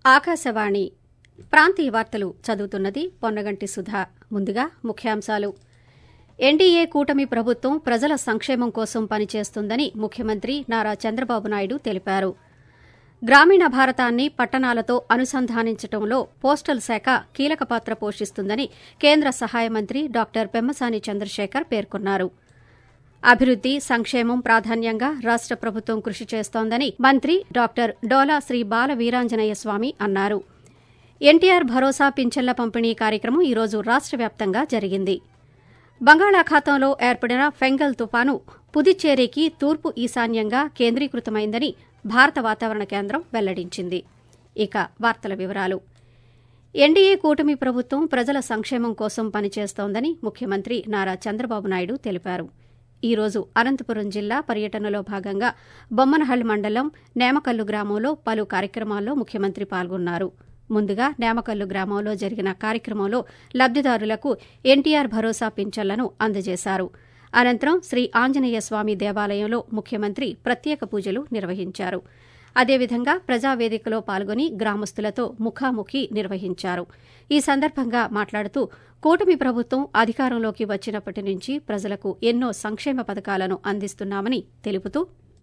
ఆకాశవాణి ప్రాంతీయ వార్తలు చదువుతున్నది పొన్నగంటి సుధా ముందుగా ముఖ్యాంశాలు ఎన్డీఏ కూటమి ప్రభుత్వం ప్రజల సంక్షేమం కోసం పనిచేస్తుందని ముఖ్యమంత్రి నారా చంద్రబాబు నాయుడు తెలిపారు గ్రామీణ భారతాన్ని పట్టణాలతో అనుసంధానించడంలో పోస్టల్ శాఖ కీలక పాత్ర పోషిస్తుందని కేంద్ర సహాయ మంత్రి డాక్టర్ పెమ్మసాని చంద్రశేఖర్ పేర్కొన్నారు అభివృద్ది సంక్షేమం ప్రాధాన్యంగా రాష్ట ప్రభుత్వం కృషి చేస్తోందని మంత్రి డాక్టర్ డోలా శ్రీ బాల వీరాంజనేయ స్వామి అన్నారు ఎన్టీఆర్ భరోసా పింఛన్ల పంపిణీ కార్యక్రమం ఈరోజు రాష్ట వ్యాప్తంగా జరిగింది బంగాళాఖాతంలో ఏర్పడిన ఫెంగల్ తుపాను పుదుచ్చేరికి తూర్పు ఈశాన్యంగా కేంద్రీకృతమైందని భారత వాతావరణ కేంద్రం వెల్లడించింది ఇక వార్తల వివరాలు ఎన్డీఏ కూటమి ప్రభుత్వం ప్రజల సంక్షేమం కోసం పనిచేస్తోందని ముఖ్యమంత్రి నారా చంద్రబాబు నాయుడు తెలిపారు ఈ రోజు అనంతపురం జిల్లా పర్యటనలో భాగంగా బొమ్మనహల్ మండలం నేమకల్లు గ్రామంలో పలు కార్యక్రమాల్లో ముఖ్యమంత్రి పాల్గొన్నారు ముందుగా నేమకల్లు గ్రామంలో జరిగిన కార్యక్రమంలో లబ్దిదారులకు ఎన్టీఆర్ భరోసా పింఛన్లను అందజేశారు అనంతరం శ్రీ ఆంజనేయ స్వామి దేవాలయంలో ముఖ్యమంత్రి ప్రత్యేక పూజలు నిర్వహించారు అదేవిధంగా ప్రజావేదికలో పాల్గొని గ్రామస్తులతో ముఖాముఖి నిర్వహించారు ఈ సందర్భంగా మాట్లాడుతూ కూటమి ప్రభుత్వం అధికారంలోకి వచ్చినప్పటి నుంచి ప్రజలకు ఎన్నో సంక్షేమ పథకాలను అందిస్తున్నామని తెలుపుతూ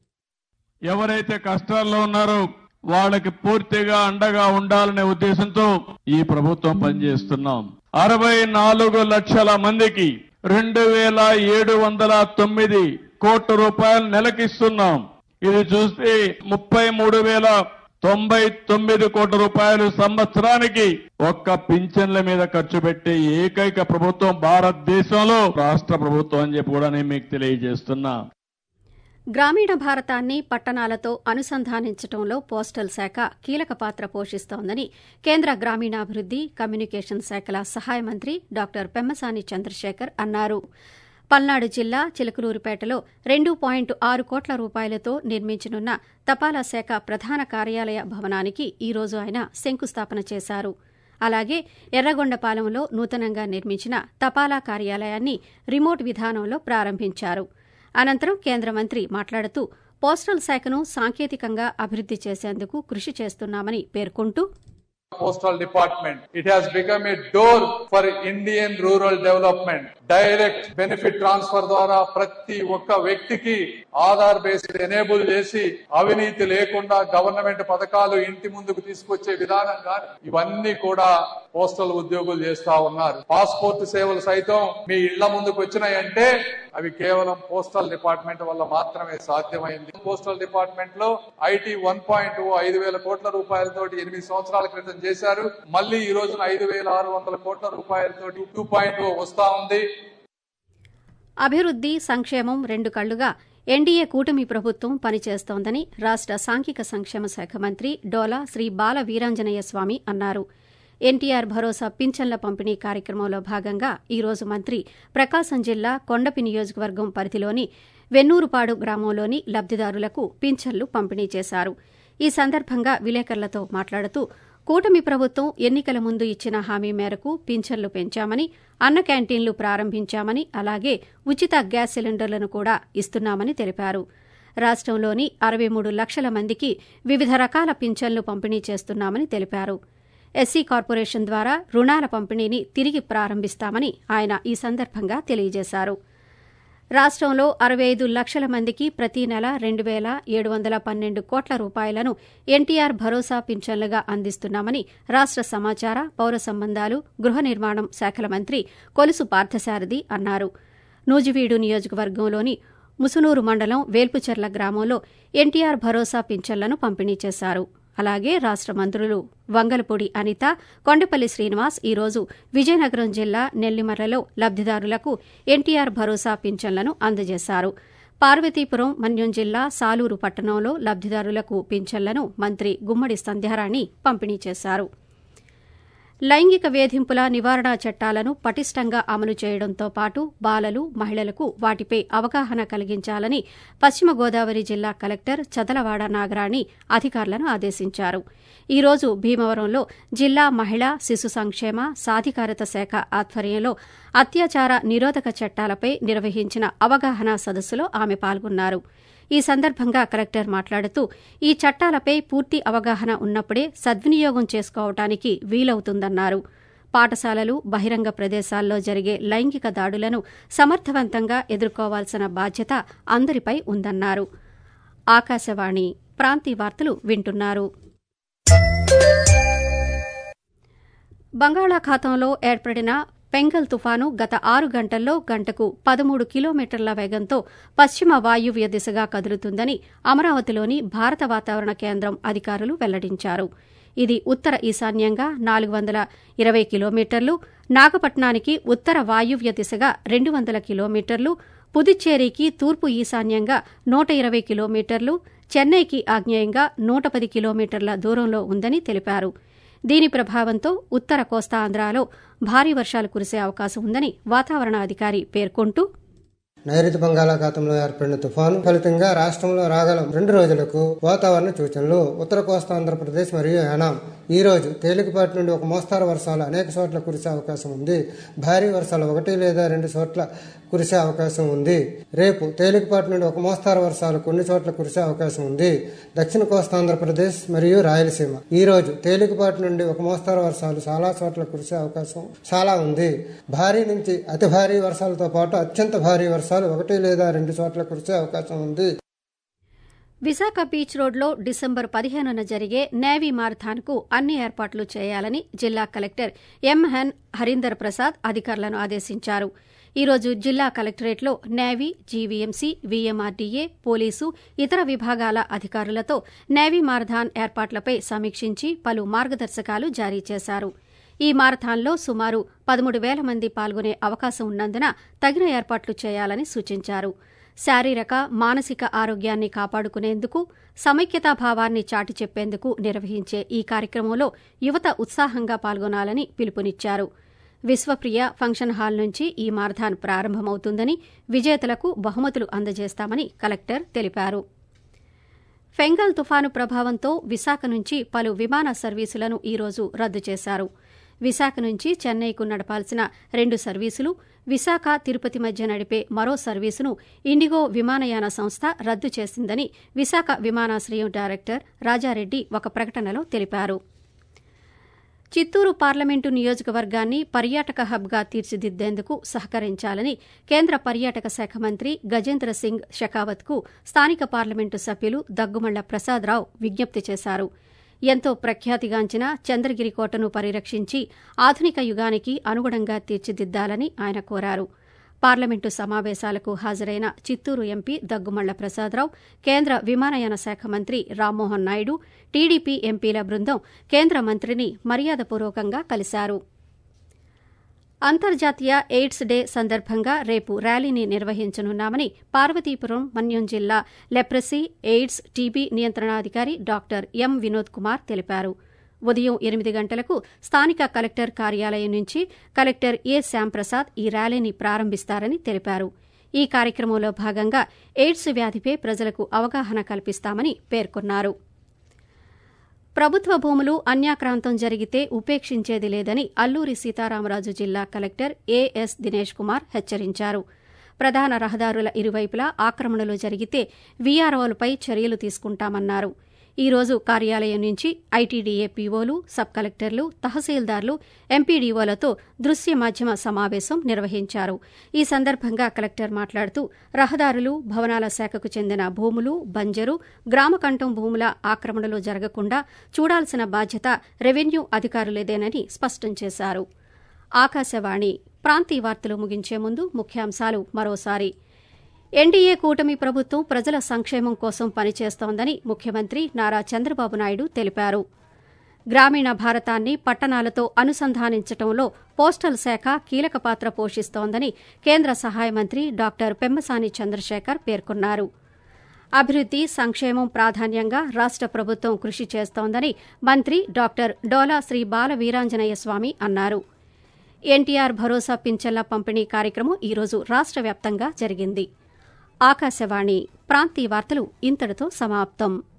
ఎవరైతే కష్టాల్లో ఉన్నారో వాళ్ళకి పూర్తిగా అండగా ఉండాలనే ఉద్దేశంతో ఈ ప్రభుత్వం పనిచేస్తున్నాం అరవై నాలుగు లక్షల మందికి రెండు వేల ఏడు వందల తొమ్మిది కోట్ల రూపాయలు నెలకిస్తున్నాం ఇది చూస్తే ముప్పై మూడు వేల తొంభై తొమ్మిది కోట్ల రూపాయలు సంవత్సరానికి ఒక్క పింఛన్ల మీద ఖర్చు పెట్టే ఏకైక ప్రభుత్వం భారతదేశంలో రాష్ట్ర ప్రభుత్వం అని చెప్పి కూడా నేను మీకు తెలియజేస్తున్నా గ్రామీణ భారతాన్ని పట్టణాలతో అనుసంధానించడంలో పోస్టల్ శాఖ కీలక పాత్ర పోషిస్తోందని కేంద్ర గ్రామీణాభివృద్ది కమ్యూనికేషన్ శాఖల సహాయ మంత్రి డాక్టర్ పెమ్మసాని చంద్రశేఖర్ అన్నారు పల్నాడు జిల్లా చిలకలూరుపేటలో రెండు పాయింట్ ఆరు కోట్ల రూపాయలతో నిర్మించనున్న తపాలా శాఖ ప్రధాన కార్యాలయ భవనానికి ఈ రోజు ఆయన శంకుస్థాపన చేశారు అలాగే ఎర్రగొండపాలెంలో నూతనంగా నిర్మించిన తపాలా కార్యాలయాన్ని రిమోట్ విధానంలో ప్రారంభించారు అనంతరం కేంద్ర మంత్రి మాట్లాడుతూ పోస్టల్ శాఖను సాంకేతికంగా అభివృద్ది చేసేందుకు కృషి చేస్తున్నామని పేర్కొంటూ postal department. It has become a door for Indian rural development. Direct benefit transfer ద్వారా ప్రతి ఒక్క వ్యక్తికి ఆధార్ బేస్డ్ ఎనేబుల్ చేసి అవినీతి లేకుండా గవర్నమెంట్ పథకాలు ఇంటి ముందుకు తీసుకొచ్చే విధానం కానీ ఇవన్నీ కూడా పోస్టల్ ఉద్యోగులు చేస్తా ఉన్నారు పాస్పోర్ట్ సేవలు సైతం మీ ఇళ్ల ముందుకు వచ్చినాయంటే అవి కేవలం పోస్టల్ డిపార్ట్మెంట్ వల్ల మాత్రమే సాధ్యమైంది పోస్టల్ డిపార్ట్మెంట్ లో ఐటీ వన్ పాయింట్ ఐదు వేల కోట్ల రూపాయలతోటి ఎనిమిది సంవత్సరాల క్రితం చేశారు మళ్ళీ ఈ రోజున ఐదు వేల ఆరు వందల కోట్ల రూపాయలతోటి టూ పాయింట్ వస్తా ఉంది అభివృద్ది సంక్షేమం రెండు కళ్లుగా ఎన్డీఏ కూటమి ప్రభుత్వం పనిచేస్తోందని రాష్ట సాంఘిక సంక్షేమ శాఖ మంత్రి డోలా శ్రీ బాల వీరాంజనేయ స్వామి అన్నారు ఎన్టీఆర్ భరోసా పింఛన్ల పంపిణీ కార్యక్రమంలో భాగంగా ఈ రోజు మంత్రి ప్రకాశం జిల్లా కొండపి నియోజకవర్గం పరిధిలోని వెన్నూరుపాడు గ్రామంలోని లబ్దిదారులకు పింఛన్లు పంపిణీ చేశారు ఈ సందర్భంగా విలేకరులతో మాట్లాడుతూ కూటమి ప్రభుత్వం ఎన్నికల ముందు ఇచ్చిన హామీ మేరకు పింఛన్లు పెంచామని అన్న క్యాంటీన్లు ప్రారంభించామని అలాగే ఉచిత గ్యాస్ సిలిండర్లను కూడా ఇస్తున్నామని తెలిపారు రాష్టంలోని అరవై మూడు లక్షల మందికి వివిధ రకాల పింఛన్లు పంపిణీ చేస్తున్నామని తెలిపారు ఎస్సీ కార్పొరేషన్ ద్వారా రుణాల పంపిణీని తిరిగి ప్రారంభిస్తామని ఆయన ఈ సందర్భంగా తెలియజేశారు రాష్టంలో అరవై ఐదు లక్షల మందికి ప్రతి నెల రెండు వేల ఏడు వందల పన్నెండు కోట్ల రూపాయలను ఎన్టీఆర్ భరోసా పింఛన్లుగా అందిస్తున్నామని రాష్ట సమాచార పౌర సంబంధాలు గృహ నిర్మాణం శాఖల మంత్రి కొలుసు పార్థసారథి అన్నారు నూజివీడు నియోజకవర్గంలోని ముసునూరు మండలం వేల్పుచెర్ల గ్రామంలో ఎన్టీఆర్ భరోసా పింఛన్లను పంపిణీ చేశారు అలాగే రాష్ట మంత్రులు వంగలపూడి అనిత కొండపల్లి శ్రీనివాస్ ఈరోజు విజయనగరం జిల్లా నెల్లిమర్లలో లబ్దిదారులకు ఎన్టీఆర్ భరోసా పింఛన్లను అందజేశారు పార్వతీపురం మన్యం జిల్లా సాలూరు పట్టణంలో లబ్దిదారులకు పింఛన్లను మంత్రి గుమ్మడి సంధ్యారాణి పంపిణీ చేశారు లైంగిక వేధింపుల నివారణ చట్టాలను పటిష్టంగా అమలు చేయడంతో పాటు బాలలు మహిళలకు వాటిపై అవగాహన కలిగించాలని పశ్చిమ గోదావరి జిల్లా కలెక్టర్ చదలవాడ నాగరాణి అధికారులను ఆదేశించారు ఈ రోజు భీమవరంలో జిల్లా మహిళా శిశు సంక్షేమ సాధికారత శాఖ ఆధ్వర్యంలో అత్యాచార నిరోధక చట్టాలపై నిర్వహించిన అవగాహన సదస్సులో ఆమె పాల్గొన్నారు ఈ సందర్భంగా కలెక్టర్ మాట్లాడుతూ ఈ చట్టాలపై పూర్తి అవగాహన ఉన్నప్పుడే సద్వినియోగం చేసుకోవటానికి వీలవుతుందన్నారు పాఠశాలలు బహిరంగ ప్రదేశాల్లో జరిగే లైంగిక దాడులను సమర్థవంతంగా ఎదుర్కోవాల్సిన బాధ్యత అందరిపై ఉందన్నారు ఆకాశవాణి ప్రాంతీయ వార్తలు వింటున్నారు బంగాళాఖాతంలో ఏర్పడిన పెంగల్ తుఫాను గత ఆరు గంటల్లో గంటకు పదమూడు కిలోమీటర్ల వేగంతో పశ్చిమ వాయువ్య దిశగా కదులుతుందని అమరావతిలోని భారత వాతావరణ కేంద్రం అధికారులు వెల్లడించారు ఇది ఉత్తర ఈశాన్యంగా నాలుగు వందల ఇరవై కిలోమీటర్లు నాగపట్నానికి ఉత్తర వాయువ్య దిశగా రెండు వందల కిలోమీటర్లు పుదుచ్చేరికి తూర్పు ఈశాన్యంగా నూట ఇరవై కిలోమీటర్లు చెన్నైకి ఆగ్నేయంగా నూట పది కిలోమీటర్ల దూరంలో ఉందని తెలిపారు దీని ప్రభావంతో ఉత్తర కోస్తాంధ్రాలో భారీ వర్షాలు కురిసే అవకాశం ఉందని వాతావరణ అధికారి పేర్కొంటూ నైరుతి బంగాళాఖాతంలో ఏర్పడిన తుఫాను ఫలితంగా రాష్ట్రంలో రాగల రెండు రోజులకు వాతావరణ సూచనలు ఉత్తర కోస్తా ఆంధ్రప్రదేశ్ మరియు యానాం ఈ రోజు తేలికపాటి నుండి ఒక మోస్తారు వర్షాలు అనేక చోట్ల కురిసే అవకాశం ఉంది భారీ వర్షాలు ఒకటి లేదా రెండు చోట్ల కురిసే అవకాశం ఉంది రేపు తేలికపాటి నుండి ఒక మోస్తారు వర్షాలు కొన్ని చోట్ల కురిసే అవకాశం ఉంది దక్షిణ కోస్తా ఆంధ్రప్రదేశ్ మరియు రాయలసీమ ఈ రోజు తేలికపాటి నుండి ఒక మోస్తారు వర్షాలు చాలా చోట్ల కురిసే అవకాశం చాలా ఉంది భారీ నుంచి అతి భారీ వర్షాలతో పాటు అత్యంత భారీ వర్షాలు ఒకటి లేదా రెండు చోట్ల కురిసే అవకాశం ఉంది విశాఖ బీచ్ రోడ్లో డిసెంబర్ పదిహేనున జరిగే నేవీ మారథాన్కు అన్ని ఏర్పాట్లు చేయాలని జిల్లా కలెక్టర్ ఎంఎన్ హరీందర్ ప్రసాద్ అధికారులను ఆదేశించారు ఈ రోజు జిల్లా కలెక్టరేట్లో నేవీ జీవీఎంసీ వీఎంఆర్డీఏ పోలీసు ఇతర విభాగాల అధికారులతో నేవీ మారథాన్ ఏర్పాట్లపై సమీక్షించి పలు మార్గదర్శకాలు జారీ చేశారు ఈ మారథాన్లో సుమారు పదమూడు వేల మంది పాల్గొనే అవకాశం ఉన్నందున తగిన ఏర్పాట్లు చేయాలని సూచించారు శారీరక మానసిక ఆరోగ్యాన్ని కాపాడుకునేందుకు సమైక్యతాభావాన్ని చాటి చెప్పేందుకు నిర్వహించే ఈ కార్యక్రమంలో యువత ఉత్సాహంగా పాల్గొనాలని పిలుపునిచ్చారు విశ్వప్రియ ఫంక్షన్ హాల్ నుంచి ఈ మారథాన్ ప్రారంభమవుతుందని విజేతలకు బహుమతులు అందజేస్తామని కలెక్టర్ తెలిపారు ఫెంగల్ తుఫాను ప్రభావంతో విశాఖ నుంచి పలు విమాన సర్వీసులను ఈరోజు రద్దు చేశారు విశాఖ నుంచి చెన్నైకు నడపాల్సిన రెండు సర్వీసులు విశాఖ తిరుపతి మధ్య నడిపే మరో సర్వీసును ఇండిగో విమానయాన సంస్థ రద్దు చేసిందని విశాఖ విమానాశ్రయం డైరెక్టర్ రాజారెడ్డి ఒక ప్రకటనలో తెలిపారు చిత్తూరు పార్లమెంటు నియోజకవర్గాన్ని పర్యాటక హబ్గా తీర్చిదిద్దేందుకు సహకరించాలని కేంద్ర పర్యాటక శాఖ మంత్రి గజేంద్ర సింగ్ షెకావత్కు స్థానిక పార్లమెంటు సభ్యులు దగ్గుమళ్ల ప్రసాదరావు విజ్ఞప్తి చేశారు ఎంతో ప్రఖ్యాతిగాంచిన చంద్రగిరి కోటను పరిరక్షించి ఆధునిక యుగానికి అనుగుణంగా తీర్చిదిద్దాలని ఆయన కోరారు పార్లమెంటు సమావేశాలకు హాజరైన చిత్తూరు ఎంపీ దగ్గుమళ్ల ప్రసాదరావు కేంద్ర విమానయాన శాఖ మంత్రి రామ్మోహన్ నాయుడు టీడీపీ ఎంపీల బృందం కేంద్ర మంత్రిని మర్యాదపూర్వకంగా కలిశారు అంతర్జాతీయ ఎయిడ్స్ డే సందర్భంగా రేపు ర్యాలీని నిర్వహించనున్నామని పార్వతీపురం మన్యం జిల్లా లెప్రసీ ఎయిడ్స్ టీబీ నియంత్రణాధికారి డాక్టర్ ఎం వినోద్ కుమార్ తెలిపారు ఉదయం ఎనిమిది గంటలకు స్థానిక కలెక్టర్ కార్యాలయం నుంచి కలెక్టర్ ఏ శ్యాంప్రసాద్ ఈ ర్యాలీని ప్రారంభిస్తారని తెలిపారు ఈ కార్యక్రమంలో భాగంగా ఎయిడ్స్ వ్యాధిపై ప్రజలకు అవగాహన కల్పిస్తామని పేర్కొన్నారు ప్రభుత్వ భూములు అన్యాక్రాంతం జరిగితే ఉపేక్షించేది లేదని అల్లూరి సీతారామరాజు జిల్లా కలెక్టర్ ఏఎస్ దినేష్ కుమార్ హెచ్చరించారు ప్రధాన రహదారుల ఇరువైపులా ఆక్రమణలు జరిగితే వీఆర్ఓలపై చర్యలు తీసుకుంటామన్నారు ఈ రోజు కార్యాలయం నుంచి ఐటీడీఏ పీఓలు సబ్ కలెక్టర్లు తహసీల్దార్లు ఎంపీడీఓలతో దృశ్య మాధ్యమ సమావేశం నిర్వహించారు ఈ సందర్భంగా కలెక్టర్ మాట్లాడుతూ రహదారులు భవనాల శాఖకు చెందిన భూములు బంజరు గ్రామకంఠం భూముల ఆక్రమణలు జరగకుండా చూడాల్సిన బాధ్యత రెవెన్యూ అధికారులేదేనని స్పష్టం చేశారు ఆకాశవాణి ప్రాంతీయ వార్తలు ముగించే ముందు ముఖ్యాంశాలు మరోసారి ఎన్డీఏ కూటమి ప్రభుత్వం ప్రజల సంక్షేమం కోసం పనిచేస్తోందని ముఖ్యమంత్రి నారా చంద్రబాబు నాయుడు తెలిపారు గ్రామీణ భారతాన్ని పట్టణాలతో అనుసంధానించడంలో పోస్టల్ శాఖ కీలక పాత్ర పోషిస్తోందని కేంద్ర సహాయ మంత్రి డాక్టర్ పెమ్మసాని చంద్రశేఖర్ పేర్కొన్నారు అభివృద్ది సంక్షేమం ప్రాధాన్యంగా రాష్ట ప్రభుత్వం కృషి చేస్తోందని మంత్రి డాక్టర్ డోలా శ్రీ బాల వీరాంజనేయ స్వామి అన్నారు ఎన్టీఆర్ భరోసా పింఛన్ల పంపిణీ కార్యక్రమం ఈరోజు రాష్ట వ్యాప్తంగా జరిగింది ఆకాశవాణి ప్రాంతీయ వార్తలు ఇంతటితో సమాప్తం